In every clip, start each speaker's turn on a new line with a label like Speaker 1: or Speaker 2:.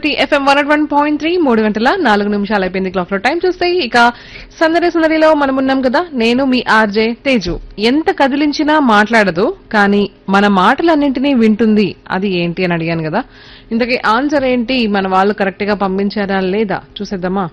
Speaker 1: శక్తి FM one one point three మూడు గంటల నాలుగు నిమిషాలు అయిపోయింది క్లాక్ లో టైం చూస్తే ఇక సందడి సందడిలో మనం ఉన్నాం కదా నేను మీ ఆర్జే తేజు ఎంత కదిలించినా మాట్లాడదు కానీ మన మాటలన్నింటినీ వింటుంది అది ఏంటి అని అడిగాను కదా ఇంతకీ ఆన్సర్ ఏంటి మన వాళ్ళు కరెక్ట్ గా పంపించారా లేదా చూసేద్దామా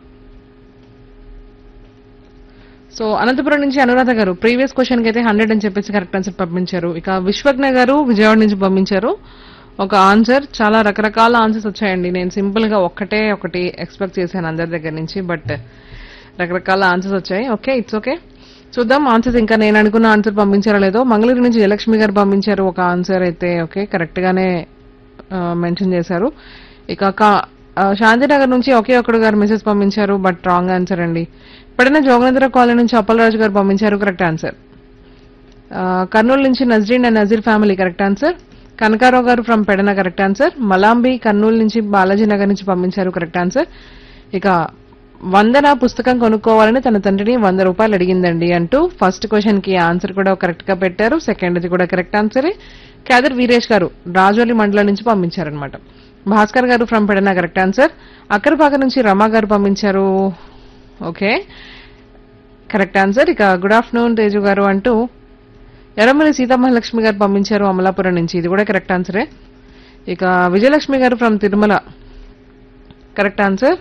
Speaker 1: సో అనంతపురం నుంచి అనురాధ గారు ప్రీవియస్ క్వశ్చన్ కి అయితే హండ్రెడ్ అని చెప్పేసి కరెక్ట్ ఆన్సర్ పంపించారు ఇక విశ్వజ్ఞ గారు విజయవాడ నుంచి పంపించారు ఒక ఆన్సర్ చాలా రకరకాల ఆన్సర్స్ వచ్చాయండి నేను సింపుల్ గా ఒక్కటే ఒకటి ఎక్స్పెక్ట్ చేశాను అందరి దగ్గర నుంచి బట్ రకరకాల ఆన్సర్స్ వచ్చాయి ఓకే ఇట్స్ ఓకే చూద్దాం ఆన్సర్స్ ఇంకా నేను అనుకున్న ఆన్సర్ పంపించారో లేదో మంగళూరు నుంచి జయలక్ష్మి గారు పంపించారు ఒక ఆన్సర్ అయితే ఓకే కరెక్ట్ గానే మెన్షన్ చేశారు ఇక కా- ఆ, శాంతినగర్ నుంచి ఒకే ఒక్కడు గారు మెసేజ్ పంపించారు బట్ రాంగ్ ఆన్సర్ అండి ఇప్పుడైనా జోగనేంద్ర కాలనీ నుంచి అప్పలరాజు గారు పంపించారు కరెక్ట్ ఆన్సర్ ఆ, కర్నూలు నుంచి Nazreen and Nazeer family correct answer Kanakarao garu from Pedana correct answer Malambi Kurnool నుంచి బాలాజీ నగర్ నుంచి పంపించారు కరెక్ట్ ఆన్సర్ ఇక వందన పుస్తకం కొనుక్కోవాలని తన తండ్రిని వంద రూపాయలు అడిగిందండి అంటూ ఫస్ట్ క్వశ్చన్ కి ఆన్సర్ కూడా కరెక్ట్ గా పెట్టారు సెకండ్ ది కూడా కరెక్ట్ ఆన్సరే కాదర్ వీరేష్ గారు రాజోలి మండలం నుంచి పంపించారనమాట Bhaskar garu from Pedana correct answer Akkarapaka నుంచి రమా గారు పంపించారు ఓకే కరెక్ట్ ఆన్సర్ ఇక గుడ్ ఆఫ్టర్నూన్ తేజు గారు అంటూ ఎర్రమల్లి సీతామహాలక్ష్మి గారు పంపించారు అమలాపురం నుంచి ఇది కూడా కరెక్ట్ ఆన్సరే ఇక విజయలక్ష్మి గారు ఫ్రమ్ తిరుమల కరెక్ట్ ఆన్సర్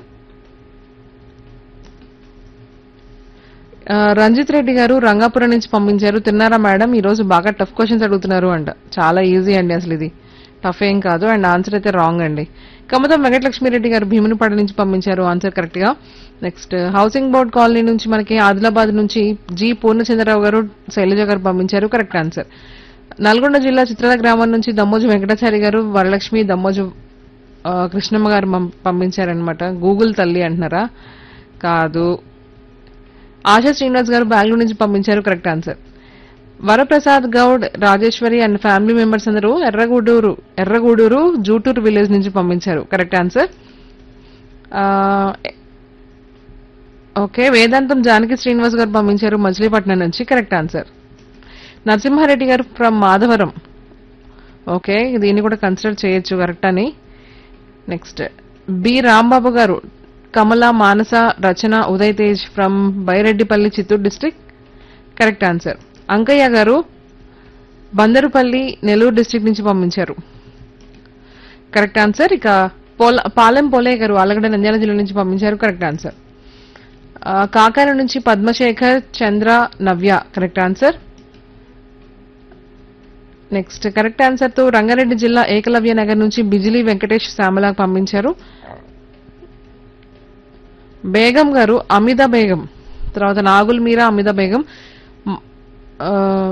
Speaker 1: ఆ, రంజిత్ రెడ్డి గారు రంగాపురం నుంచి పంపించారు తిన్నారా మేడం ఈ రోజు బాగా టఫ్ క్వశ్చన్స్ అడుగుతున్నారు అంట చాలా ఈజీ అండి అసలు ఇది టఫ్ ఏం కాదు అండ్ ఆన్సర్ అయితే రాంగ్ అండి కమతం వెంకటలక్ష్మిరెడ్డి గారు భీమునిపాడు నుంచి పంపించారు ఆన్సర్ కరెక్ట్ గా నెక్స్ట్ హౌసింగ్ బోర్డ్ కాలనీ నుంచి మనకి ఆదిలాబాద్ నుంచి జి పూర్ణచంద్రరావు గారు శైలజ గారు పంపించారు కరెక్ట్ ఆన్సర్ నల్గొండ జిల్లా చిత్రాల గ్రామం నుంచి దమ్మోజు వెంకటాచారి గారు వరలక్ష్మి దమ్మోజు ఆ, కృష్ణమ్మ గారు పం- పంపించారనమాట గూగుల్ తల్లి అంటున్నారా కాదు ఆశా శ్రీనివాస్ గారు బెంగళూరు నుంచి పంపించారు correct answer Varaprasad Goud Rajeswari and family members అందరూ ఎర్రగూడూరు ఎర్రగూడూరు జూటూరు విలేజ్ నుంచి పంపించారు కరెక్ట్ ఆన్సర్ ఆ, ఓకే వేదాంతం జానకి శ్రీనివాస్ గారు పంపించారు మచిలీపట్నం నుంచి కరెక్ట్ ఆన్సర్ నరసింహారెడ్డి గారు ఫ్రమ్ మాధవరం ఓకే దీన్ని కూడా కన్సిడర్ చేయొచ్చు కరెక్ట్ అని next B Rambabu garu Kamala Manasa Rachana Uday Tej from Byreddipalli Chittoor district correct answer Ankaiah garu Bandarupalli Nellore district నుంచి పంపించారు కరెక్ట్ ఆన్సర్ ఇక పోల పాలెం పోలే గారు ఆలగడ్డ నంద్యాల జిల్లా నుంచి పంపించారు కరెక్ట్ ఆన్సర్ ఆ, కాకార నుంచి Padmasekhar Chandra Navya correct answer next correct answer తో రంగారెడ్డి జిల్లా ఏకలవ్య నగర్ నుంచి బిజిలీ వెంకటేష్ శ్యామల పంపించారు బేగం గారు అమిత బేగం తర్వాత నాగుల్ మీరా అమిత బేగం మ్, ఆ,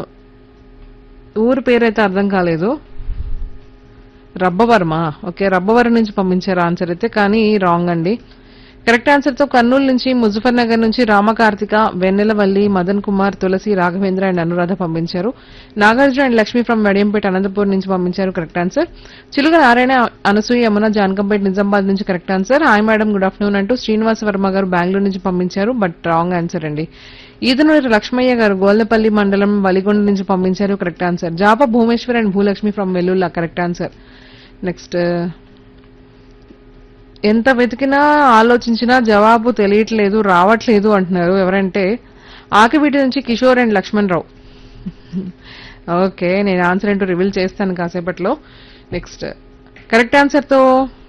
Speaker 1: ఊరు పేరైతే అర్థం కాలేదు రబ్బవర్మ ఓకే రబ్బవరం నుంచి పంపించారు ఆన్సర్ అయితే కానీ రాంగ్ అండి కరెక్ట్ ఆన్సర్ తో కర్నూలు నుంచి ముజఫర్ నగర్ నుంచి రామకార్తిక వెన్నెలవల్లి మదన్ కుమార్ తులసి రాఘవేంద్ర అండ్ అనురాధ పంపించారు నాగార్జున అండ్ లక్ష్మి ఫ్రమ్ వడియంపేట అనంతపూర్ నుంచి పంపించారు కరెక్ట్ ఆన్సర్ చిలుక నారాయణ అనసూయ యమున జానకంపేట నిజామాబాద్ నుంచి correct answer hi madam good afternoon అంటూ శ్రీనివాస వర్మ గారు బెంగళూరు నుంచి పంపించారు బట్ రాంగ్ ఆన్సర్ అండి ఈదనూరి లక్ష్మయ్య గారు గోల్దపల్లి మండలం వలిగొండ నుంచి పంపించారు correct answer Japa Bhumeshwar and Bhulakshmi from Vellulla correct answer next ఎంత వెతికినా ఆలోచించినా జవాబు తెలియట్లేదు రావట్లేదు అంటున్నారు ఎవరంటే ఆకివీటి నుంచి కిషోర్ అండ్ లక్ష్మణ్ రావు ఓకే నేను ఆన్సర్ ఏంటో రివీల్ చేస్తాను కాసేపట్లో నెక్స్ట్ కరెక్ట్ ఆన్సర్తో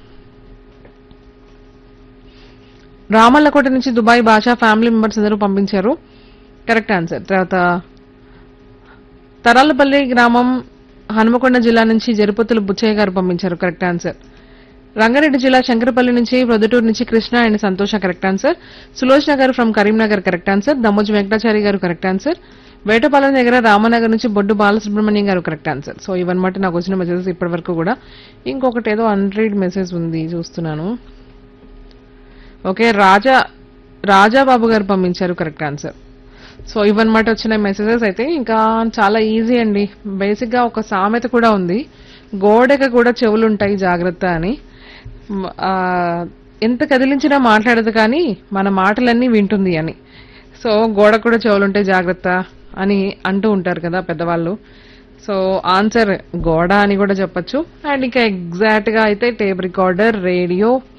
Speaker 1: రామల్లకోట నుంచి దుబాయ్ భాషా ఫ్యామిలీ మెంబర్స్ అందరూ పంపించారు కరెక్ట్ ఆన్సర్ తర్వాత తరాలపల్లి గ్రామం హనుమకొండ జిల్లా నుంచి జరుపతుల బుచ్చయ్య గారు పంపించారు కరెక్ట్ ఆన్సర్ రంగారెడ్డి జిల్లా శంకరపల్లి నుంచి ప్రొద్దుటూరు నుంచి Krishna and Santosha correct answer Sulochana garu from Karimnagar correct answer Dammoju Venkatachari garu correct answer Vetapalem దగ్గర రామనగర్ నుంచి బొడ్డు బాలసుబ్రహ్మణ్యం గారు కరెక్ట్ ఆన్సర్ సో ఇవన్నమాట నాకు వచ్చిన మెసేజెస్ ఇప్పటి వరకు కూడా ఇంకొకటి ఏదో అన్రీడ్ మెసేజ్ ఉంది చూస్తున్నాను ఓకే రాజా రాజాబాబు గారు పంపించారు కరెక్ట్ ఆన్సర్ సో ఇవన్నమాట వచ్చిన మెసేజెస్ అయితే ఇంకా చాలా ఈజీ అండి బేసిక్ గా ఒక సామెత కూడా ఉంది గోడకి కూడా చెవులు ఉంటాయి జాగ్రత్త అని మ్, ఆ, ఎంత కదిలించినా మాట్లాడదు కానీ మన మాటలన్నీ వింటుంది అని సో గోడ కూడా చెవులు ఉంటాయి జాగ్రత్త అని అంటూ ఉంటారు కదా పెద్దవాళ్ళు సో ఆన్సర్ గోడ అని కూడా చెప్పొచ్చు అండ్ ఇంకా ఎగ్జాక్ట్ గా అయితే టేప్ రికార్డర్ రేడియో